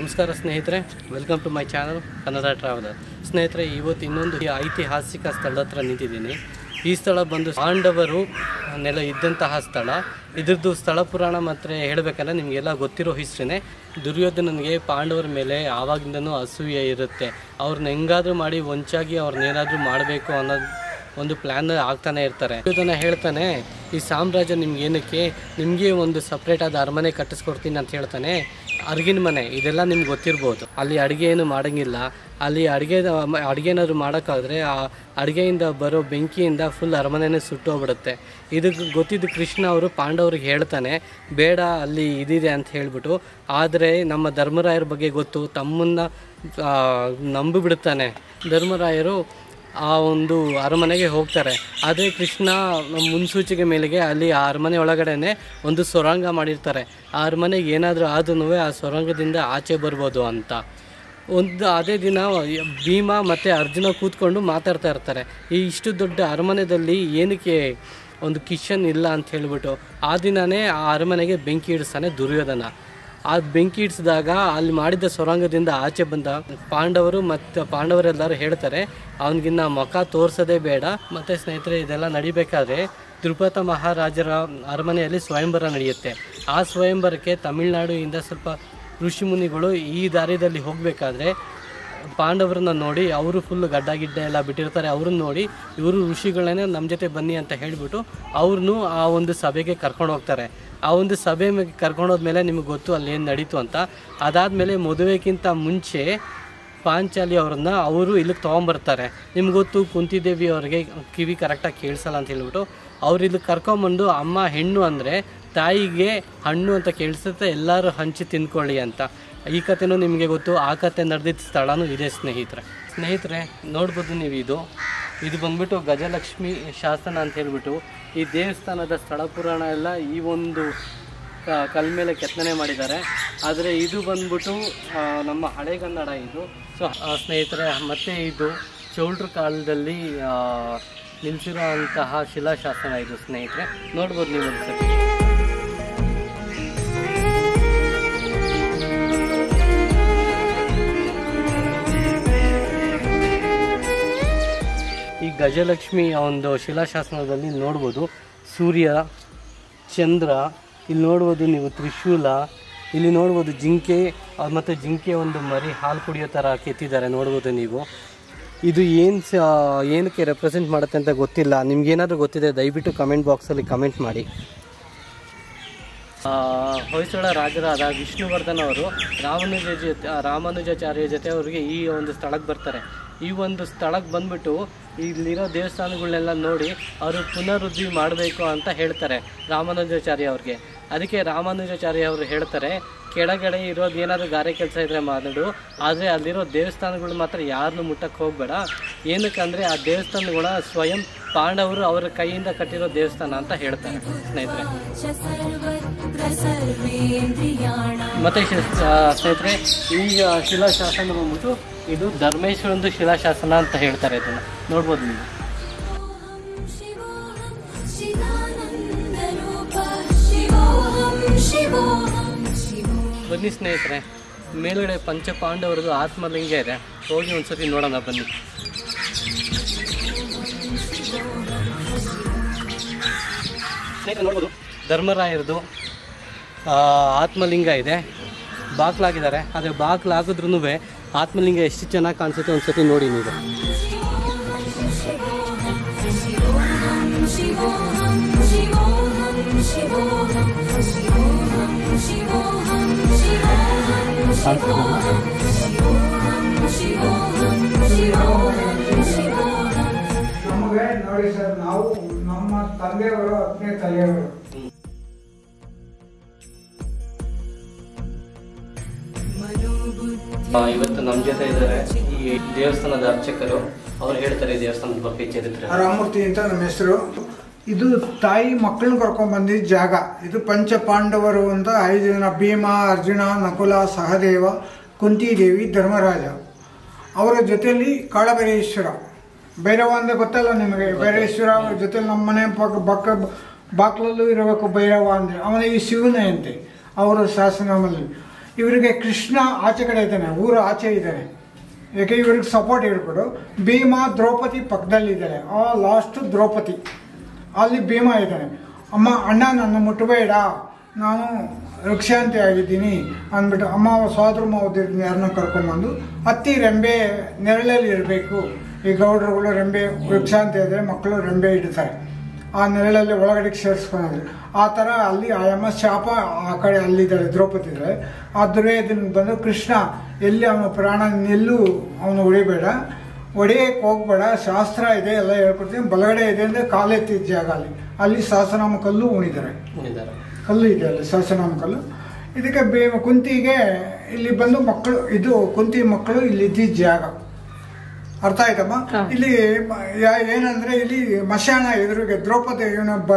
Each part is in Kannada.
ನಮಸ್ಕಾರ ಸ್ನೇಹಿತರೆ welcome to my channel Kannada traveller ಸ್ನೇಹಿತರೆ ಇವತ್ತು ಇನ್ನೊಂದು ಈ ಐತಿಹಾಸಿಕ ಸ್ಥಳದ ಹತ್ರ ನಿಂತಿದ್ದೀನಿ ಈ ಸ್ಥಳ ಬಂದು ಪಾಂಡವರು ನೆಲ ಇದ್ದಂತಹ ಸ್ಥಳ ಇದ್ರದ್ದು ಸ್ಥಳ ಪುರಾಣ ಮಾತ್ರ ಹೇಳಬೇಕಂದ್ರೆ ನಿಮಗೆಲ್ಲ ಗೊತ್ತಿರೋ ಹಿಸ್ಟ್ರಿನೇ ದುರ್ಯೋಧನನಿಗೆ ಪಾಂಡವರ ಮೇಲೆ ಆವಾಗಿಂದನೂ ಅಸೂಯೆ ಇರುತ್ತೆ ಅವ್ರನ್ನ ಹೆಂಗಾದ್ರೂ ಮಾಡಿ ಒಂಚಾಗಿ ಅವ್ರನ್ನೇನಾದರೂ ಮಾಡಬೇಕು ಅನ್ನೋದು ಒಂದು ಪ್ಲ್ಯಾನ್ ಆಗ್ತಾನೆ ಇರ್ತಾರೆ ದುರ್ಯೋಧನ ಹೇಳ್ತಾನೆ ಈ ಸಾಮ್ರಾಜ್ಯ ನಿಮ್ಗೆ ಏನಕ್ಕೆ ನಿಮಗೆ ಒಂದು ಸಪ್ರೇಟ್ ಆದ ಅರಮನೆ ಕಟ್ಟಿಸ್ಕೊಡ್ತೀನಿ ಅಂತ ಹೇಳ್ತಾನೆ ಅರ್ಗಿನ ಮನೆ ಇದೆಲ್ಲ ನಿಮ್ಗೆ ಗೊತ್ತಿರ್ಬೋದು ಅಲ್ಲಿ ಅಡುಗೆ ಏನು ಮಾಡೋಂಗಿಲ್ಲ ಅಲ್ಲಿ ಅಡುಗೆ ಅಡುಗೆ ಏನಾದ್ರು ಮಾಡೋಕ್ಕಾದ್ರೆ ಆ ಅಡುಗೆಯಿಂದ ಬರೋ ಬೆಂಕಿಯಿಂದ ಫುಲ್ ಅರಮನೆನೇ ಸುಟ್ಟೋಗ್ಬಿಡುತ್ತೆ ಇದಕ್ಕೆ ಗೊತ್ತಿದ್ದು ಕೃಷ್ಣ ಅವರು ಪಾಂಡವ್ರಿಗೆ ಹೇಳ್ತಾನೆ ಬೇಡ ಅಲ್ಲಿ ಇದಿದೆ ಅಂತ ಹೇಳ್ಬಿಟ್ಟು ಆದರೆ ನಮ್ಮ ಧರ್ಮರಾಯರ ಬಗ್ಗೆ ಗೊತ್ತು ತಮ್ಮನ್ನು ನಂಬಿಬಿಡ್ತಾನೆ ಧರ್ಮರಾಯರು ಆ ಒಂದು ಅರಮನೆಗೆ ಹೋಗ್ತಾರೆ ಆದರೆ ಕೃಷ್ಣ ಮುನ್ಸೂಚನೆ ಮೇಲೆಗೆ ಅಲ್ಲಿ ಆ ಅರಮನೆ ಒಳಗಡೆನೆ ಒಂದು ಸೊರಂಗ ಮಾಡಿರ್ತಾರೆ ಆ ಅರಮನೆಗೆ ಏನಾದರೂ ಆದ್ರೂ ಆ ಸೊರಂಗದಿಂದ ಆಚೆ ಬರ್ಬೋದು ಅಂತ ಒಂದು ಅದೇ ದಿನ ಭೀಮ ಮತ್ತು ಅರ್ಜುನ ಕೂತ್ಕೊಂಡು ಮಾತಾಡ್ತಾ ಇರ್ತಾರೆ ಈ ಇಷ್ಟು ದೊಡ್ಡ ಅರಮನೆಯಲ್ಲಿ ಏನಕ್ಕೆ ಒಂದು ಕಿಚನ್ ಇಲ್ಲ ಅಂತ ಹೇಳ್ಬಿಟ್ಟು ಆ ದಿನವೇ ಆ ಅರಮನೆಗೆ ಬೆಂಕಿ ಇಡಿಸ್ತಾನೆ ದುರ್ಯೋಧನ ಆ ಬೆಂಕಿ ಇಡಿಸಿದಾಗ ಅಲ್ಲಿ ಮಾಡಿದ ಸೊರಂಗದಿಂದ ಆಚೆ ಬಂದ ಪಾಂಡವರು ಮತ್ತು ಪಾಂಡವರೆಲ್ಲರೂ ಹೇಳ್ತಾರೆ ಅವನಿಗಿನ್ನ ಮುಖ ತೋರಿಸೋದೇ ಬೇಡ ಮತ್ತು ಸ್ನೇಹಿತರೆ ಇದೆಲ್ಲ ನಡಿಬೇಕಾದ್ರೆ ತಿರುಪತ ಮಹಾರಾಜರ ಅರಮನೆಯಲ್ಲಿ ಸ್ವಯಂವರ ನಡೆಯುತ್ತೆ ಆ ಸ್ವಯಂವರಕ್ಕೆ ತಮಿಳುನಾಡಿನಿಂದ ಸ್ವಲ್ಪ ಋಷಿಮುನಿಗಳು ಈ ದಾರಿಯಲ್ಲಿ ಹೋಗಬೇಕಾದ್ರೆ ಪಾಂಡವರನ್ನ ನೋಡಿ ಅವರು ಫುಲ್ ಗಡ್ಡ ಗಿಡ್ಡ ಎಲ್ಲ ಬಿಟ್ಟಿರ್ತಾರೆ ಅವ್ರನ್ನ ನೋಡಿ ಇವರು ಋಷಿಗಳನ್ನೇ ನಮ್ಮ ಜೊತೆ ಬನ್ನಿ ಅಂತ ಹೇಳಿಬಿಟ್ಟು ಅವ್ರನ್ನೂ ಆ ಒಂದು ಸಭೆಗೆ ಕರ್ಕೊಂಡು ಹೋಗ್ತಾರೆ ಆ ಒಂದು ಸಭೆ ಕರ್ಕೊಂಡು ಹೋದ್ಮೇಲೆ ನಿಮಗೆ ಗೊತ್ತು ಅಲ್ಲಿ ಏನು ನಡೀತು ಅಂತ ಅದಾದಮೇಲೆ ಮದುವೆಗಿಂತ ಮುಂಚೆ ಪಾಂಚಾಲಿ ಅವ್ರನ್ನ ಅವರು ಇಲ್ಲಿಗೆ ತೊಗೊಂಬರ್ತಾರೆ ನಿಮ್ಗೆ ಗೊತ್ತು ಕುಂತಿದೇವಿ ಅವ್ರಿಗೆ ಕಿವಿ ಕರೆಕ್ಟಾಗಿ ಕೇಳಿಸಲ್ಲ ಅಂತ ಹೇಳ್ಬಿಟ್ಟು ಅವ್ರು ಇಲ್ಲಿ ಕರ್ಕೊಂಬಂದು ಅಮ್ಮ ಹೆಣ್ಣು ಅಂದರೆ ತಾಯಿಗೆ ಹಣ್ಣು ಅಂತ ಕೇಳಿಸುತ್ತೆ ಎಲ್ಲರೂ ಹಂಚಿ ತಿನ್ಕೊಳ್ಳಿ ಅಂತ ಈ ಕಥೆನೂ ನಿಮಗೆ ಗೊತ್ತು ಆ ಕತೆ ನಡೆದಿದ್ದ ಸ್ಥಳನೂ ಇದೆ ಸ್ನೇಹಿತರೆ ಸ್ನೇಹಿತರೆ ನೋಡ್ಬೋದು ನೀವು ಇದು ಇದು ಬಂದ್ಬಿಟ್ಟು ಗಜಲಕ್ಷ್ಮಿ ಶಾಸನ ಅಂತ ಹೇಳ್ಬಿಟ್ಟು ಈ ದೇವಸ್ಥಾನದ ಸ್ಥಳ ಪುರಾಣ ಎಲ್ಲ ಈ ಒಂದು ಕ- ಕಲ್ ಮೇಲೆ ಕೆತ್ತನೆ ಮಾಡಿದ್ದಾರೆ ಆದರೆ ಇದು ಬಂದ್ಬಿಟ್ಟು ಆ, ನಮ್ಮ ಹಳೆಗನ್ನಡ ಇದು ಸೊ ಸ್ನೇಹಿತರೆ ಮತ್ತೆ ಇದು ಚೌಲ್ಟ್ರ ಕಾಲದಲ್ಲಿ ಆ, ನಿಲ್ಸಿರೋ ಅಂತಹ ಶಿಲಾಶಾಸನ ಇದು ಸ್ನೇಹಿತರೆ ನೋಡ್ಬೋದು ನೀವು ಒಂದ್ಸರಿ ಈ ಗಜಲಕ್ಷ್ಮಿ ಒಂದು ಶಿಲಾಶಾಸನದಲ್ಲಿ ನೋಡ್ಬೋದು ಸೂರ್ಯ ಚಂದ್ರ ಇಲ್ಲಿ ನೋಡ್ಬೋದು ನೀವು ತ್ರಿಶೂಲ ಇಲ್ಲಿ ನೋಡ್ಬೋದು ಜಿಂಕೆ ಆ, ಮತ್ತು ಜಿಂಕೆ ಒಂದು ಮರಿ ಹಾಲು ಕುಡಿಯೋ ಥರ ಕೆತ್ತಿದ್ದಾರೆ ನೋಡ್ಬೋದು ನೀವು ಇದು ಏನು ಸ ಏನಕ್ಕೆ ರೆಪ್ರೆಸೆಂಟ್ ಮಾಡುತ್ತೆ ಅಂತ ಗೊತ್ತಿಲ್ಲ ನಿಮ್ಗೇನಾದರೂ ಗೊತ್ತಿದೆ ದಯವಿಟ್ಟು ಕಮೆಂಟ್ ಬಾಕ್ಸಲ್ಲಿ ಕಮೆಂಟ್ ಮಾಡಿ ಆ, ಹೊಯ್ಸಳ ರಾಜರಾದ ವಿಷ್ಣುವರ್ಧನ್ ಅವರು ರಾಮಾನುಜ ಜೊತೆ ರಾಮಾನುಜಾಚಾರ್ಯ ಜೊತೆ ಅವರಿಗೆ ಈ ಒಂದು ಸ್ಥಳಕ್ಕೆ ಬರ್ತಾರೆ ಈ ಒಂದು ಸ್ಥಳಕ್ಕೆ ಬಂದ್ಬಿಟ್ಟು ಇಲ್ಲಿರೋ ದೇವಸ್ಥಾನಗಳನ್ನೆಲ್ಲ ನೋಡಿ ಅವರು ಪುನರುದ್ಧಿ ಮಾಡಬೇಕು ಅಂತ ಹೇಳ್ತಾರೆ ರಾಮಾನುಜಾಚಾರ್ಯ ಅವ್ರಿಗೆ ಅದಕ್ಕೆ ರಾಮಾನುಜಾಚಾರ್ಯ ಅವರು ಹೇಳ್ತಾರೆ ಕೆಳಗಡೆ ಇರೋದು ಏನಾದರೂ ಗಾರೆ ಕೆಲಸ ಇದ್ರೆ ಮಾತಾಡು ಆದರೆ ಅಲ್ಲಿರೋ ದೇವಸ್ಥಾನಗಳು ಮಾತ್ರ ಯಾರನ್ನೂ ಮುಟ್ಟಕ್ಕೆ ಹೋಗಬೇಡ ಏನಕ್ಕಂದರೆ ಆ ದೇವಸ್ಥಾನಗಳ ಸ್ವಯಂ ಪಾಂಡವರು ಅವರ ಕೈಯಿಂದ ಕಟ್ಟಿರೋ ದೇವಸ್ಥಾನ ಅಂತ ಹೇಳ್ತಾರೆ ಸ್ನೇಹಿತರೆ च सर्वत्र सर्वेन्द्रियाणां ಮತ್ತೆ ಶಿ- ಆ, ಸ್ನೇಹಿತರೆ ಈ ಆ, ಶಿಲಾಶಾಸನ ಬಂದ್ಬಿಟ್ಟು ಇದು ಧರ್ಮೇಶ್ವರಂದು ಶಿಲಾಶಾಸನ ಅಂತ ಹೇಳ್ತಾರೆ ಇದನ್ನ ನೋಡ್ಬೋದು ನೀವು शिवोऽहं शिवानन्दरूपः शिवोऽहं शिवोऽहं शिवो ಬನ್ನಿ ಸ್ನೇಹಿತರೆ ಮೇಲ್ಗಡೆ ಪಂಚಪಾಂಡವರದು ಆತ್ಮಲಿಂಗ ಇದೆ ಹೋಗಿ ಒಂದ್ಸತಿ ನೋಡೋಣ ಬನ್ನಿ ಸ್ನೇಹಿತರೆ ನೋಡ್ಬೋದು ಧರ್ಮರಾಯರದು ಆ, ಆತ್ಮಲಿಂಗ ಇದೆ ಬಾಗ್ಲಾಗಿದ್ದಾರೆ ಆದರೆ ಬಾಗ್ಲು ಹಾಕಿದ್ರೂ ಆತ್ಮಲಿಂಗ ಎಷ್ಟು ಚೆನ್ನಾಗಿ ಕಾಣಿಸುತ್ತೆ ಒಂದ್ಸತಿ ನೋಡಿ ನೀವು शिवोऽहं शिवोऽहं शिवोऽहं शिवोऽहं शिवोऽहं शिवोऽहं शिवोऽहं शिवोऽहं शिवोऽहं ನಮಗೆ ನೋಡಿ ಸರ್ ನಾವು ನಮ್ಮ ತಂದೆಯವರು ಹತ್ತನೇ ತಲೆಯವರು ಆ, ಇವತ್ತು ನಮ್ಮ ಜೊತೆ ಇದ್ದಾರೆ ಈ ದೇವಸ್ಥಾನದ ಅರ್ಚಕರು ಅವ್ರು ಹೇಳ್ತಾರೆ ಈ ದೇವಸ್ಥಾನದ ಬಗ್ಗೆ ಚರಿತ್ರೆ ರಾಮೂರ್ತಿ ಅಂತ ನಮ್ಮ ಹೆಸರು ಇದು ತಾಯಿ ಮಕ್ಕಳನ್ನ ಕರ್ಕೊಂಡ್ ಬಂದಿದ್ದ ಜಾಗ ಇದು ಪಂಚ ಪಾಂಡವರು ಅಂತ ಐದು ಜನ ಭೀಮ ಅರ್ಜುನ ನಕುಲ ಸಹದೇವ ಕುಂತಿದೇವಿ ಧರ್ಮರಾಜ ಅವರ ಜೊತೆಯಲ್ಲಿ ಕಾಳಭೈರೇಶ್ವರ ಭೈರವ ಅಂದ್ರೆ ಗೊತ್ತಲ್ಲ ನಿಮಗೆ ಭೈರೇಶ್ವರ ಜೊತೆಲಿ ನಮ್ಮ ಮನೆ ಪಕ್ಕ ಬಕ್ಕ ಬಾಕ್ಲಲ್ಲೂ ಇರಬೇಕು ಭೈರವ ಅಂದ್ರೆ ಅವನಿಗೆ ಶಿವನೇ ಅಂತೆ ಅವರ ಶಾಸನದಲ್ಲಿ ಇವರಿಗೆ ಕೃಷ್ಣ ಆಚೆ ಕಡೆ ಇದ್ದಾನೆ ಊರು ಆಚೆ ಇದ್ದಾನೆ ಯಾಕೆ ಇವ್ರಿಗೆ ಸಪೋರ್ಟ್ ಹೇಳ್ಕೊಡು ಭೀಮ ದ್ರೌಪದಿ ಪಕ್ಕದಲ್ಲಿದ್ದಾನೆ ಆ ಲಾಸ್ಟ್ ದ್ರೌಪದಿ ಅಲ್ಲಿ ಭೀಮ ಇದ್ದಾನೆ ಅಮ್ಮ ಅಣ್ಣ ನನ್ನ ಮುಟ್ಟಬೇಡ ನಾನು ವೃಕ್ಷಾಂತಿ ಆಗಿದ್ದೀನಿ ಅಂದ್ಬಿಟ್ಟು ಅಮ್ಮ ಸೋದರ ಮಾವದಿರ್ ಯಾರನ್ನ ಕರ್ಕೊಂಬಂದು ಹತ್ತಿ ರೆಂಬೆ ನೆರಳಲ್ಲಿ ಇರಬೇಕು ಈ ಗೌಡ್ರುಗಳು ರೆಂಬೆ ವೃಕ್ಷಾಂತಿ ಇದ್ದರೆ ಮಕ್ಕಳು ರೆಂಬೆ ಇಡ್ತಾರೆ ಆ ನೆರಳಲ್ಲಿ ಒಳಗಡೆ ಸೇರಿಸ್ಕೊಂಡಿದ್ರು ಆ ಥರ ಅಲ್ಲಿ ಆಯಮ್ಮ ಶಾಪ ಆ ಕಡೆ ಅಲ್ಲಿದ್ದಾಳೆ ದ್ರೌಪದಿ ಇದ್ದಾಳೆ ಆ ದುರ್ಯೋಧನ ಬಂದು ಕೃಷ್ಣ ಎಲ್ಲಿ ಅವನ ಪ್ರಾಣ ಎಲ್ಲೂ ಅವನು ಹೊಡಿಬೇಡ ಹೊಡೆಯಕ್ಕೆ ಹೋಗ್ಬೇಡ ಶಾಸ್ತ್ರ ಇದೆ ಎಲ್ಲ ಹೇಳ್ಕೊಡ್ತೀನಿ ಬಲಗಡೆ ಇದೆ ಅಂದರೆ ಕಾಲೆತ್ತಿದ್ದ ಜಾಗ ಅಲ್ಲಿ ಅಲ್ಲಿ ಸಹಸ್ರನಾಮ ಕಲ್ಲು ಉಣಿದ್ದಾರೆ ಉಳಿದಾರೆ ಕಲ್ಲು ಇದೆ ಅಲ್ಲಿ ಸಹಸ್ರನಾಮ ಕಲ್ಲು ಇದಕ್ಕೆ ಬೇ ಕುಂತಿಗೆ ಇಲ್ಲಿ ಬಂದು ಮಕ್ಕಳು ಇದು ಕುಂತಿ ಮಕ್ಕಳು ಇಲ್ಲಿ ಇದ್ದಿದ್ದ ಜಾಗ ಅರ್ಥ ಆಯ್ತಮ್ಮ ಇಲ್ಲಿ ಮ- ಯಾ- ಏನಂದ್ರೆ ಇಲ್ಲಿ ಮಶಾಣ ಎದುರಿಗೆ ದ್ರೌಪದಿ ಇವನೊಬ್ಬ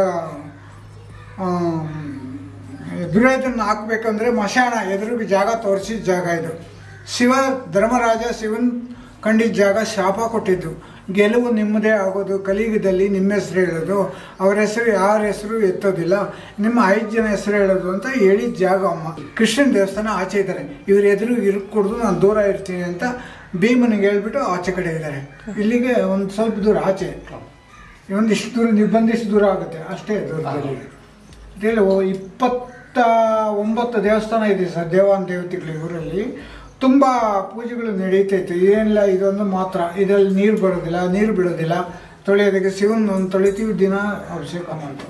ದುರ್ಯೋಧನ ಹಾಕ್ಬೇಕಂದ್ರೆ ಮಶಾಣ ಎದುರಿಗೆ ಜಾಗ ತೋರಿಸಿದ ಜಾಗ ಇದು ಶಿವ ಧರ್ಮರಾಜ ಶಿವನ್ ಕಂಡಿದ್ದ ಜಾಗ ಶಾಪ ಕೊಟ್ಟಿದ್ದು ಗೆಲುವು ನಿಮ್ಮದೇ ಆಗೋದು ಕಲಿಯುಗದಲ್ಲಿ ನಿಮ್ಮ ಹೆಸರು ಹೇಳೋದು ಅವ್ರ ಹೆಸರು ಯಾರ ಹೆಸರು ಎತ್ತೋದಿಲ್ಲ ನಿಮ್ಮ ಐದು ಜನ ಹೆಸರು ಹೇಳೋದು ಅಂತ ಹೇಳಿದ ಜಾಗ ಅಮ್ಮ ಕೃಷ್ಣನ ದೇವಸ್ಥಾನ ಆಚೆ ಇದ್ದಾರೆ ಇವ್ರ ಎದುರು ಇರ್ಕೊಡ್ದು ನಾನು ದೂರ ಇರ್ತೀನಿ ಅಂತ ಭೀಮನಿಗೆ ಹೇಳ್ಬಿಟ್ಟು ಆಚೆ ಕಡೆ ಇದ್ದಾರೆ ಇಲ್ಲಿಗೆ ಒಂದು ಸ್ವಲ್ಪ ದೂರ ಆಚೆ ಒಂದಿಷ್ಟು ದೂರ ನಿಬಂಧಿಷ್ಟು ದೂರ ಆಗುತ್ತೆ ಅಷ್ಟೇ ದೂರದಲ್ಲಿ ಇದರಲ್ಲಿ ಓ- ಇಪ್ಪತ್ತ ಒಂಬತ್ತು ದೇವಸ್ಥಾನ ಇದೆ ಸರ್ ದೇವಾನ್ ದೇವತೆಗಳು ಊರಲ್ಲಿ ತುಂಬ ಪೂಜೆಗಳು ನಡೀತೈತೆ ಏನಿಲ್ಲ ಇದೊಂದು ಮಾತ್ರ ಇದರಲ್ಲಿ ನೀರು ಬರೋದಿಲ್ಲ ನೀರು ಬಿಡೋದಿಲ್ಲ ತೊಳೆಯೋದಕ್ಕೆ ಶಿವನ್ ಒಂದು ತೊಳಿತೀವಿ ದಿನ ಅಭಿಷೇಕ ಮಾಡ್ತೀವಿ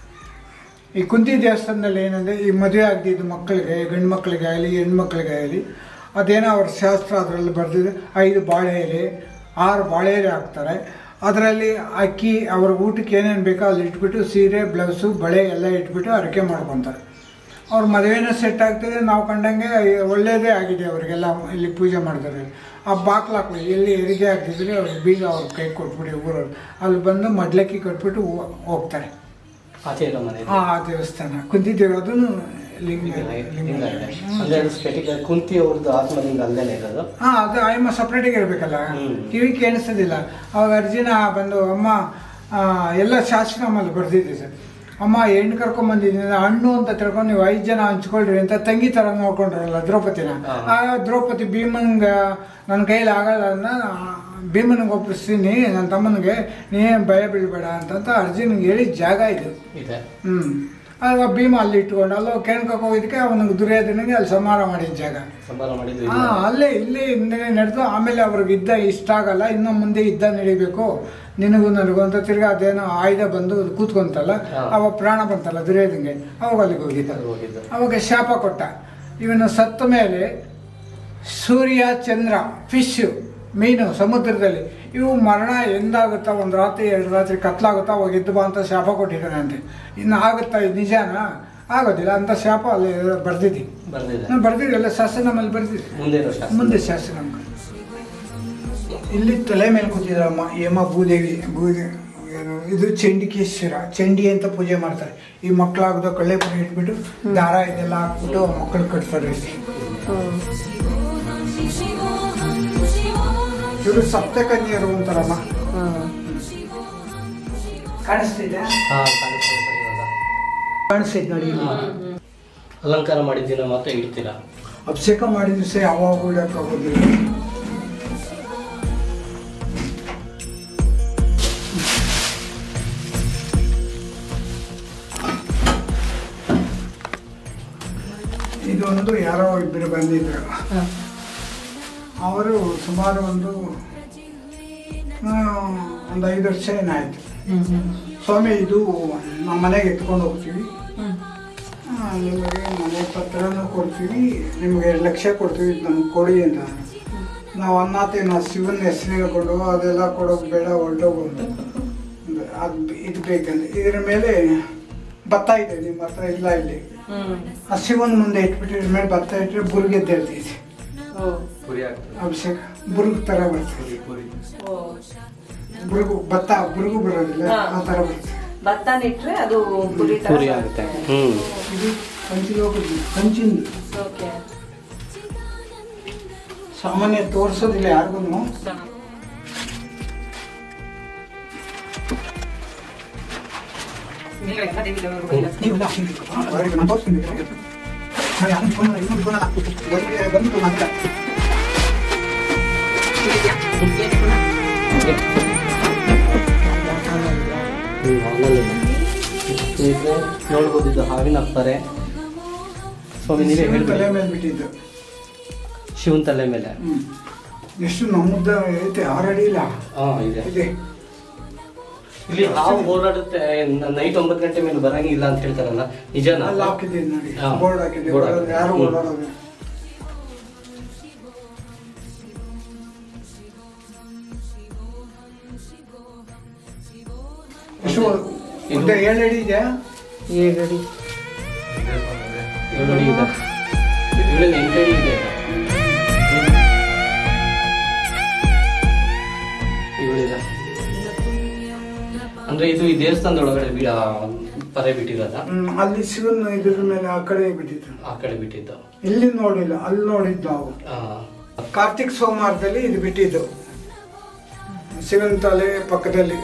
ಈ ಕುಂತಿ ದೇವಸ್ಥಾನದಲ್ಲಿ ಏನಂದರೆ ಈ ಮದುವೆ ಆಗದಿದ್ದು ಮಕ್ಕಳಿಗೆ ಗಂಡು ಮಕ್ಕಳಿಗೆ ಆಗಲಿ ಹೆಣ್ಮಕ್ಳಿಗೆ ಆಗಲಿ ಅದೇನೋ ಅವ್ರ ಶಾಸ್ತ್ರ ಅದರಲ್ಲಿ ಬರೆದಿದೆ ಐದು ಬಾಳೆ ಎಲೆ ಆರು ಬಾಳೆ ಎಲೆ ಹಾಕ್ತಾರೆ ಅದರಲ್ಲಿ ಅಕ್ಕಿ ಅವ್ರ ಊಟಕ್ಕೆ ಏನೇನು ಬೇಕೋ ಅಲ್ಲಿ ಇಟ್ಬಿಟ್ಟು ಸೀರೆ ಬ್ಲೌಸು ಬಳೆ ಎಲ್ಲ ಇಟ್ಬಿಟ್ಟು ಅರಕೆ ಮಾಡ್ಕೊತಾರೆ ಅವ್ರ ಮದುವೆನೂ ಸೆಟ್ ಆಗ್ತದೆ ನಾವು ಕಂಡಂಗೆ ಒಳ್ಳೇದೇ ಆಗಿದೆ ಅವರಿಗೆಲ್ಲ ಇಲ್ಲಿ ಪೂಜೆ ಮಾಡಿದ್ದಾರೆ ಆ ಬಾಕ್ಲು ಹಾಕ್ಲಿ ಎಲ್ಲಿ ಹೆರಿಗೆ ಆಗ್ತಿದ್ರೆ ಅವ್ರಿಗೆ ಬೀಗ ಅವ್ರ ಕೈ ಕೊಟ್ಬಿಡಿ ಊರವ್ರು ಅಲ್ಲಿ ಬಂದು ಮಡ್ಲಕ್ಕಿ ಕಟ್ಬಿಟ್ಟು ಹೋ- ಹೋಗ್ತಾರೆ ಆಚೆ ಇರೋ ಮನೆ ಆ ಆ ದೇವಸ್ಥಾನ ಕುಂತಿದ್ದೇವೆ ಅದನ್ನು ಲಿಂಗ ಲಿಂಗ ಲಿಂಗ ಇದೆ ಅಂದ್ರೆ ಅದು ಸ್ಪೆಟಿಕ್ ಕುಂತಿ ಅವ್ರದ್ದು ಆತ್ಮಲಿಂಗ ಅಲ್ಲೇನೆ ಇರೋದು ಹಾ ಅದು ಆಯಮ್ಮ ಸಪ್ರೇಟಿಗೆ ಇರಬೇಕಲ್ಲ ಹ್ಮ್. ಕಿವಿ ಕೇಳಿಸೋದಿಲ್ಲ ಅವಾಗ ಅರ್ಜುನ ಬಂದು ಅಮ್ಮ ಆ, ಎಲ್ಲ ಶಾಸನ ನಮ್ಮಲ್ಲಿ ಬರ್ದಿದೆ ಸರ್ ಅಮ್ಮ ಹೆಣ್ಣು ಕರ್ಕೊಂಬಂದಿದ್ದೀನಿ ಹಣ್ಣು ಅಂತ ತಿಳ್ಕೊಂಡು ನೀವು ಐದು ಜನ ಹಂಚ್ಕೊಳ್ರಿ ಅಂತ ತಂಗಿ ಥರ ನೋಡ್ಕೊಂಡ್ರಲ್ಲ ದ್ರೌಪದಿನ ಹಾ. ಆ ದ್ರೌಪದಿ ಭೀಮನ್ಗ ನನ್ನ ಕೈಲಿ ಆಗಲ್ಲ ಅನ್ನ ಭೀಮನಿಗೆ ಒಪ್ಪಿಸ್ತೀನಿ ನನ್ನ ತಮ್ಮನಿಗೆ ನೀನೇನು ಭಯ ಬೀಳ್ಬೇಡ ಅಂತಂತ ಅರ್ಜುನ್ಗೆ ಹೇಳಿದ ಜಾಗ ಇದು ಇದೆ ಹ್ಮ್ ಆಗ ಭೀಮ ಅಲ್ಲಿ ಇಟ್ಕೊಂಡು ಅಲ್ಲೋ ಕೇಳ್ಕೊಕ್ ಹೋಗಿದ್ದಕ್ಕೆ ಅವನಿಗೆ ದುರ್ಯೋಧನಿಗೆ ಅಲ್ಲಿ ಸಂಹಾರ ಮಾಡಿದ ಜಾಗ ಸಂಬಾರ ಮಾಡಿದ್ದು ಹಾ ಅಲ್ಲೇ ಇಲ್ಲೇ ಹಿಂದೆ ನಡೆದು ಆಮೇಲೆ ಅವ್ರಿಗೆ ಯುದ್ಧ ಇಷ್ಟ ಆಗಲ್ಲ ಇನ್ನು ಮುಂದೆ ಯುದ್ಧ ನಡಿಬೇಕು ನಿನಗೂ ನನಗೂ ಅಂತ ತಿರ್ಗಾ ಅದೇನೋ ಆಯುಧ ಬಂದು ಕೂತ್ಕೊಂತಲ್ಲ ಹಾ. ಅವಾಗ ಪ್ರಾಣ ಬಂತಲ್ಲ ದುರ್ಯೋಧನಿಗೆ ಅವಾಗ ಅಲ್ಲಿಗೆ ಹೋಗಿದ್ದ ಅಲ್ಲಿ ಹೋಗಿದ್ದು ಅವಾಗ ಶಾಪ ಕೊಟ್ಟ ಇವನು ಸತ್ತ ಮೇಲೆ ಸೂರ್ಯ ಚಂದ್ರ ಫಿಶ್ ಮೀನು ಸಮುದ್ರದಲ್ಲಿ ಇವು ಮರಣ ಎಂದಾಗುತ್ತಾ ಒಂದು ರಾತ್ರಿ ಎರಡು ರಾತ್ರಿ ಕತ್ಲಾಗುತ್ತಾ ಅವಾಗ ಎದ್ದು ಬಾ ಅಂತ ಶಾಪ ಕೊಟ್ಟಿದ್ದಾನಂತೆ ಇನ್ನು ಆಗುತ್ತಾ ಇದು ನಿಜಾನ ಆಗೋದಿಲ್ಲ ಅಂತ ಶಾಪ ಅಲ್ಲಿ ಬರ್ದಿದ್ದಿ ಬರ್ದಿದೆ ನಾನು ಬರ್ದಿದ್ದೆಲ್ಲ ಶಾಸನ ನಮ್ಮಲ್ಲಿ ಬರ್ದಿದ್ದೆ ಮುಂದೆ ಇರೋ ಶಾಸ್ತ್ರ ಮುಂದೆ ಶಾಸನ ಇಲ್ಲಿ ತಲೆ ಮೇಲೆ ಕೂತಿದ್ರಮ್ಮ ಯಮ ಭೂದೇವಿ ಭೂದೇವಿ ಏನು, ಇದು ಚಂಡಿಕೇಶ್ವರ ಚಂಡಿ ಅಂತ ಪೂಜೆ ಮಾಡ್ತಾರೆ ಈ ಮಕ್ಕಳಾಗದ ಕಳ್ಳೆ ಪುರಿ ಇಟ್ಬಿಟ್ಟು ದಾರ ಇದೆಲ್ಲ ಹಾಕ್ಬಿಟ್ಟು ಮಕ್ಕಳು ಕಟ್ತಾರೆ ಇಲ್ಲಿ ಶಿವೋಹಂ ಶಿವೋಹಂ ಇವರು ಸಪ್ತಕನ್ಯರು ಅಂತಾರಮ್ಮ ಕಾಣಿಸ್ತಿದೆ ಹಾ ಕಾಣಿಸ್ತದೆ ಸರ್ ಇವಾಗ ಕಾಣಿಸ್ತೈತೆ ನೋಡಿ ಇಲ್ಲಿ. ಅಲಂಕಾರ ಮಾಡಿದ ದಿನ ಮಾತ್ರ ಇಡ್ತೀರಾ ಅಭಿಷೇಕ ಮಾಡಿದ ದಿವಸ ಯಾವಾಗ ಉಳ್ಳಕ್ಕಾಗೋದಿಲ್ಲ ಇದೊಂದು ಯಾರೋ ಇಬ್ಬರು ಬಂದಿದ್ರು ಅವರು ಸುಮಾರು ಒಂದು ಆ, ಒಂದು ಐದು ವರ್ಷ ಏನಾಯ್ತು ಸ್ವಾಮಿ ಇದು ನಮ್ಮ ಮನೆಗೆ ಎತ್ಕೊಂಡು ಹೋಗ್ತೀವಿ ಆ, ನಿಮಗೆ ಮನೆ ಪತ್ರನೂ ಕೊಡ್ತೀವಿ ನಿಮಗೆ ಎರಡು ಲಕ್ಷ ಕೊಡ್ತೀವಿ ಇದು ನಮ್ಗೆ ಕೊಡಿ ಅಂತ ನಾವು ಅನ್ನತ್ತೀವಿ ನಾವು ಶಿವನ ಹೆಸರು ಹೇಳ್ಕೊಂಡು ಅದೆಲ್ಲ ಕೊಡೋಕೆ ಬೇಡ ಹೊರಟೋಗು ಅಂತ ಅದು ಇದು ಬೇಕಂತ ಇದ್ರ ಮೇಲೆ ಭತ್ತ ಇದೆ ನಿಮ್ಮ ಹತ್ರ ಇಲ್ಲ ಇಲ್ಲಿ ಆ ಶಿವನ ಮುಂದೆ ಇಟ್ಬಿಟ್ಟು ಇದ್ರ ಮೇಲೆ ಭತ್ತ ಇಟ್ಟರೆ ಬುರ್ಗೆದ್ದು ಹೇಳ್ತೈತೆ ಪುರಿ ಆಗ್ತದೆ ಅಭಿಷೇಕ ಬುರ್ಗ್ ಥರ ಬರ್ತದೆ ಪುರಿ ಬುರ್ಗು ಭತ್ತ ಬುರ್ಗು ಬರೋದಿಲ್ಲ ಹಾ. ಆ ಥರ ಬರ್ತದೆ ಭತ್ತ ನೆಟ್ರೆ ಅದು ಪುರಿ ತರ ಪುರಿ ಆಗುತ್ತೆ ಹ್ಮ್ ಇದು ಕಂಚಿಲೋಕದ ಕಂಚಿಂದು ಓಕೆ ಸಾಮಾನ್ಯ ತೋರಿಸೋದಿಲ್ಲ ಯಾರಿಗೂ ನೀವೆಲ್ಲ ಹಾಕಿದ್ದೀರಿ. ಅವರಿಗೆ ನಾನು ತೋರಿಸ್ತೀನಿ. ಹ್ಮ್, ಹಾಲಲ್ಲಿ. ಸ್ನೇಹಿತರೆ ನೋಡ್ಬೋದು ಇದು ಹಾವಿನ ಅಪ್ಪರೆ ಸ್ವಾಮಿ ನೀವೇ ಶಿವನ ತಲೆ ಹೇಳ್ಬೇಡಿ ಮೇಲೆ ಬಿಟ್ಟಿದ್ದು ಶಿವನ್ ತಲೆ ಮೇಲೆ ಹ್ಮ್. ಎಷ್ಟು ನಮ್ಮದ ಐತೆ ಆರು ಅಡಿ ಇಲ್ಲ ಹಾ ಇದೆ ಇದೆ ಇಲ್ಲಿ ಹಾವು ಓಡಾಡುತ್ತೆ ನೈಟ್ ಒಂಬತ್ತು ಗಂಟೆ ಮೇಲೆ ಬರಂಗಿಲ್ಲ ಅಂತ ಹೇಳ್ತಾರಲ್ಲ ನಿಜನಾ ಅಲ್ಲಿ ಹಾಕಿದ್ದೀನಿ ನೋಡಿ ಹಾ. ಬೋರ್ಡ್ ಹಾಕಿದ್ದೀನಿ ಬೋರ್ಡ್ ಬರೋದು ಯಾರು ಹ್ಮ್. ಓಡಾಡೋದು ಎಷ್ಟು ಇದು- ಉದ್ದ ಏಳು ಅಡಿ ಇದೆಯಾ ಏಳು ಅಡಿ ಏಳು ಅಡಿ ಇದೆ ಏಳಲ್ಲಿ ಎಂಟು ಅಡಿ ಇದೆ ಏಳಿದೆ ಅಂದ್ರೆ ಇದು ಈ ದೇವಸ್ಥಾನದೊಳಗಡೆ ಬಿ- ಆ, ಪರೆ ಬಿಟ್ಟಿರೋದ ಹ್ಮ್, ಅಲ್ಲಿ ಶಿವನ್ ಇದ್ರ ಮೇಲೆ ಆ ಕಡೆ ಬಿಟ್ಟಿದ್ದು ಆ ಕಡೆ ಬಿಟ್ಟಿದ್ದು ಇಲ್ಲಿ ನೋಡಿಲ್ಲ ಅಲ್ಲಿ ನೋಡಿದ್ದು ನಾವು ಆ, ಕಾರ್ತಿಕ್ ಸೋಮವಾರದಲ್ಲಿ ಇದು ಬಿಟ್ಟಿದ್ದು ಶಿವನ ತಲೆ ಪಕ್ಕದಲ್ಲಿ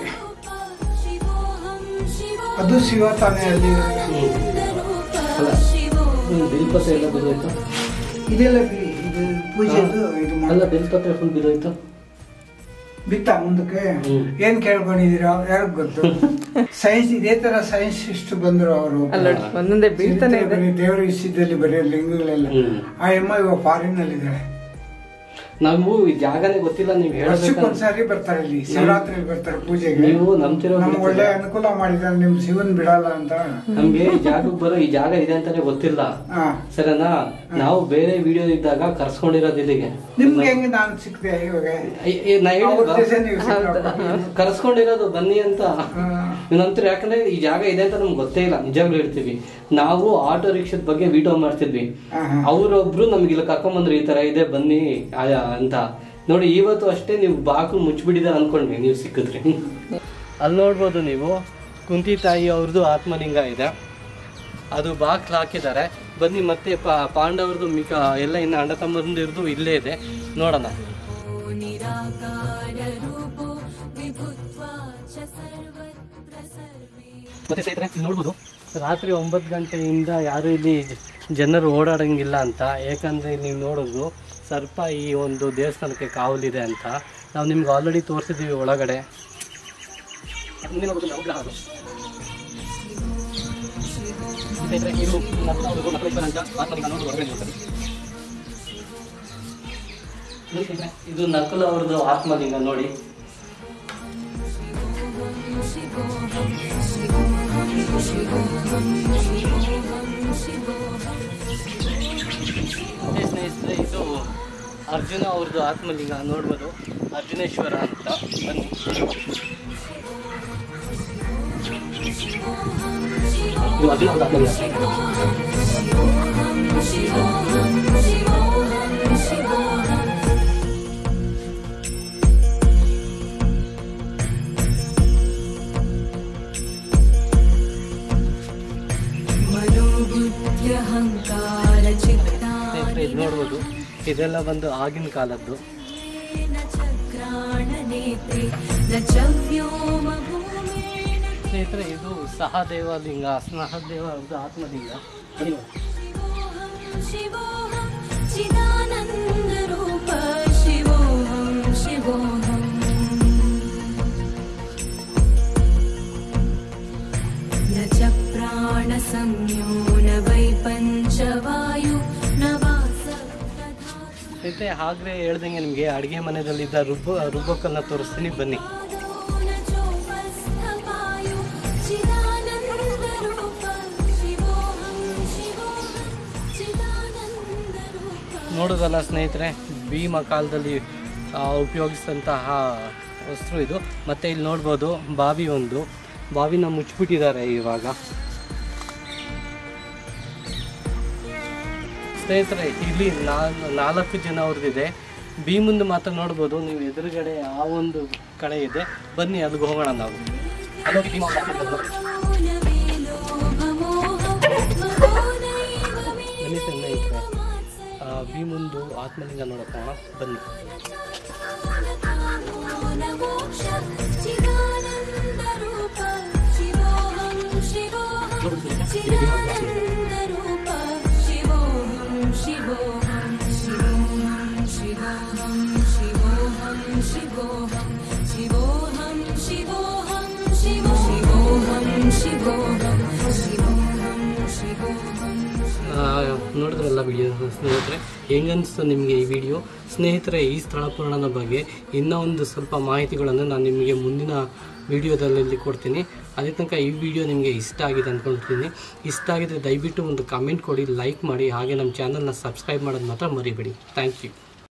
ಅದು ಶಿವ ತಾನೇ ಅಲ್ಲಿ ಹ್ಮ್. ಅಲ್ಲ ಹ್ಮ್, ಬಿಲ್ಪತ್ರೆ ಎಲ್ಲ ಬಿದ್ದೋಯ್ತು ಇದೆಲ್ಲ ಬಿ- ಇದು ಪೂಜೆದು ಇದು ಅಲ್ಲ ಮಾಡಿ ಬಿಲ್ಪತ್ರೆ ಫುಲ್ ಬಿದ್ದೋಯ್ತು ಬಿತ್ತ ಮುಂದಕ್ಕೆ ಹ್ಮ್. ಏನ್ ಕೇಳ್ಕೊಂಡಿದೀರಾ ಯಾರಿಗ್ ಗೊತ್ತು ಸೈನ್ಸ್ ಇದೇ ತರ ಸೈನ್ಸ್ ಇಷ್ಟು ಬಂದ್ರು ಅವರು ಅಲ್ಲ ನೋಡಿ, ಒಂದೊಂದೇ ಬೀಳ್ತಾನೆ ಇದೆ ದೇವರ ವಿಷಯದಲ್ಲಿ ಬರೀ ಲಿಂಗಗಳೆಲ್ಲ ಹ್ಮ್. ಆ ಅಮ್ಮ ಇವಾಗ ಫಾರಿನ್ ಅಲ್ಲಿ ಇದ್ದಾಳೆ ನಾವು ಈ ಜಾಗನೇ ಗೊತ್ತಿಲ್ಲ ನೀವು ಹೇಳ್ಬೇಕಂತ ವರ್ಷಕ್ಕೊಂದ್ಸಾರಿ ಬರ್ತಾರೆ ಇಲ್ಲಿ ಶಿವರಾತ್ರಿ ಬರ್ತಾರೆ ಪೂಜೆಗೆ ನೀವು ನಂಬ್ತಿರೋ ನಮ್ಗೆ ಒಳ್ಳೆ ಅನುಕೂಲ ಮಾಡಿದ್ದಾರೆ ನಿಮ್ ಶಿವನ್ ಬಿಡಲ್ಲ ಅಂತ ನಮ್ಗೆ ಈ ಜಾಗಕ್ಕೆ ಬರೋ ಈ ಜಾಗ ಇದೆ ಅಂತಾನೆ ಗೊತ್ತಿಲ್ಲ ಹಾ ಸರಿನಾ ನಾವು ಬೇರೆ ವಿಡಿಯೋ ಇದ್ದಾಗ ಕರ್ಸ್ಕೊಂಡಿರೋದು ಇಲ್ಲಿಗೆ ನಿಮ್ಗೆ ಹೆಂಗೆ ನಾನು ಸಿಕ್ತೆ ಇವಾಗ ಐ- ಏ, ನಾ ಅವ್ರ ಹೇಳಿಲ್ವಾ? ದಿವಸ ನೀವು ಸಿಕ್ರಪ್ಪ. ಕರ್ಸ್ಕೊಂಡಿರೋದು ಬನ್ನಿ ಅಂತ ಹಾ. ನಂತರ ಯಾಕಂದ್ರೆ ಈ ಜಾಗ ಇದೆ ಅಂತ ನಮ್ಗೆ ಗೊತ್ತೇ ಇಲ್ಲ ನಿಜವಾಗ್ಲೂ ಹೇಳ್ತೀವಿ ನಾವು ಆಟೋ ರಿಕ್ಷಾದ ಬಗ್ಗೆ ವಿಡಿಯೋ ಮಾಡ್ತಿದ್ವಿ ಹಾ, ಹಾ. ಅವರೊಬ್ರು ನಮ್ಗೆ ಇಲ್ಲಿ ಕರ್ಕೊಂಬಂದ್ರು ಈ ತರ ಇದೆ ಬನ್ನಿ ಆಯಾ ಅಂತ ನೋಡಿ ಇವತ್ತು ಅಷ್ಟೇ ನೀವು ಬಾಗಿಲು ಮುಚ್ಚಿಬಿಟ್ಟಿದ್ದಾರೆ ಅನ್ಕೊಂಡ್ವಿ ನೀವು ಸಿಕ್ಕಿದ್ರಿ ಅಲ್ಲಿ ನೋಡ್ಬೋದು ನೀವು ಕುಂತಿ ತಾಯಿ ಅವ್ರದ್ದು ಆತ್ಮಲಿಂಗ ಇದೆ ಅದು ಬಾಗ್ಲು ಹಾಕಿದ್ದಾರೆ ಬನ್ನಿ ಮತ್ತೆ ಪಾ- ಪಾಂಡವರದು ಮಿಕ ಎಲ್ಲ ಇನ್ನು ಅಣ್ಣ ತಮ್ಮಂದಿರದು ಇಲ್ಲೇ ಇದೆ ನೋಡೋಣ ಮತ್ತೆ ಸ್ನೇಹಿತರೆ ಇಲ್ಲಿ ನೋಡ್ಬೋದು ರಾತ್ರಿ ಒಂಬತ್ತು ಗಂಟೆಯಿಂದ ಯಾರು ಇಲ್ಲಿ ಜನರು ಓಡಾಡಂಗಿಲ್ಲ ಅಂತ ಯಾಕಂದ್ರೆ ನೀವು ನೋಡೋದು ಸರ್ಪ ಈ ಒಂದು ದೇವಸ್ಥಾನಕ್ಕೆ ಕಾವಲಿದೆ ಅಂತ ನಾವು ನಿಮ್ಗೆ ಆಲ್ರೆಡಿ ತೋರಿಸಿದ್ದೀವಿ ಒಳಗಡೆ ಮುಂದಿನ ಒಂದು ನವಗ್ರಹ ಅದು. ಸ್ನೇಹಿತರೆ, ಇದು ನಕ್ಕಲ ಹುಡುಗ ಮಕ್ಕಳಿಬ್ಬರ ಅಂತ ಆತ್ಮಲಿಂಗ ಅನ್ನೋದು ಹೊರಗಡೆ ನಿಲ್ತದೆ. ನೋಡಿ ಸ್ನೇಹಿತರೆ, ಇದು ನಕುಲ ಅವ್ರದ್ದು ಆತ್ಮಲಿಂಗ ನೋಡಿ ಮತ್ತೆ ಸ್ನೇಹಿತರೆ ಇದು ಅರ್ಜುನ ಅವ್ರದ್ದು ಆತ್ಮಲಿಂಗ ನೋಡ್ಬೋದು ಅರ್ಜುನೇಶ್ವರ ಅಂತ ಬನ್ನಿ ಇದು ಅರ್ಜುನ ಅವ್ರದ್ದು ಆತ್ಮಲಿಂಗ मनोबुद्ध्यहङ्कार ಸ್ನೇಹಿತರೆ ಇದು ನೋಡ್ಬೋದು ಇದೆಲ್ಲ ಬಂದು ಆಗಿನ ಕಾಲದ್ದು चक्राणनेत्रे न च व्योमभूमेन ಸ್ನೇಹಿತರೆ ಇದು ಸಹದೇವ ಲಿಂಗ ಸಹದೇವ ಅವ್ರದ್ದು ಆತ್ಮಲಿಂಗ ಬನ್ನಿ ನೋಡಿ. शिवोऽहं चिदानन्दरूप शिवोऽहं शिवोऽहम् न च प्राणसंज्ञो न वै पञ्चवायु न वा सप्तधातु ಸ್ನೇಹಿತರೆ ಹಾಗೆ ಹೇಳ್ದಂಗೆ ನಿಮಗೆ ಅಡುಗೆ ಮನೆಯಲ್ಲಿದ್ದ ರುಬ್ಬ ರುಬ್ಬಕ್ಕನ್ನ ತೋರಿಸ್ತೀನಿ ಬನ್ನಿ न चोपस्थवायु चिदानन्दरूप शिवोऽहं शिवोऽहं चिदानन्दरूप ನೋಡೋದಲ್ಲ ಸ್ನೇಹಿತರೆ ಭೀಮ ಕಾಲದಲ್ಲಿ ಆ, ಉಪಯೋಗಿಸಿದಂತಹ ವಸ್ತು ಇದು ಮತ್ತೆ ಇಲ್ಲಿ ನೋಡ್ಬೋದು ಬಾವಿ ಒಂದು ಬಾವಿನ ಮುಚ್ಚಿಬಿಟ್ಟಿದ್ದಾರೆ ಇವಾಗ ಸ್ನೇಹಿತರೆ ಇಲ್ಲಿ ನಾಲ್- ನಾಲ್ಕು ಜನ ಅವ್ರದ್ದಿದೆ ಭೀಮಂದು ಮಾತ್ರ ನೋಡ್ಬೋದು ನೀವು ಎದುರುಗಡೆ ಆ ಒಂದು ಕಡೆ ಇದೆ ಬನ್ನಿ ಅಲ್ಲಿಗೆ ಹೋಗೋಣ ನಾವು ಅಲ್ಲೋಗಿ ಭೀಮ ಅವ್ರ ಆತ್ಮಲಿಂಗ ಬನ್ನಿ ಸ್ನೇಹಿತರೆ ಆ, ಭೀಮಂದು ಆತ್ಮಲಿಂಗ ನೋಡಕ್ಕೆ ಹೋಗೋಣ ಬನ್ನಿ ಚಿದಾನಂದರೂಪ ಶಿವೋಹಂ ವಿಡಿಯೋ ಸ್ನೇಹಿತರೆ ಹೆಂಗನ್ನಿಸ್ತು ನಿಮಗೆ ಈ ವಿಡಿಯೋ ಸ್ನೇಹಿತರೆ ಈ ಸ್ಥಳ ಪುರಾಣದ ಬಗ್ಗೆ ಇನ್ನೂ ಒಂದು ಸ್ವಲ್ಪ ಮಾಹಿತಿಗಳನ್ನು ನಾನು ನಿಮಗೆ ಮುಂದಿನ ವಿಡಿಯೋದಲ್ಲಿ ಕೊಡ್ತೀನಿ ಅದೇ ತನಕ ಈ ವಿಡಿಯೋ ನಿಮಗೆ ಇಷ್ಟ ಆಗಿದೆ ಅಂದ್ಕೊಳ್ತೀನಿ ಇಷ್ಟ ಆಗಿದ್ರೆ ದಯವಿಟ್ಟು ಒಂದು ಕಮೆಂಟ್ ಕೊಡಿ ಲೈಕ್ ಮಾಡಿ ಹಾಗೆ ನಮ್ಮ ಚಾನಲ್ನ ಸಬ್ಸ್ಕ್ರೈಬ್ ಮಾಡೋದು ಮಾತ್ರ ಮರಿಬೇಡಿ ಥ್ಯಾಂಕ್ ಯು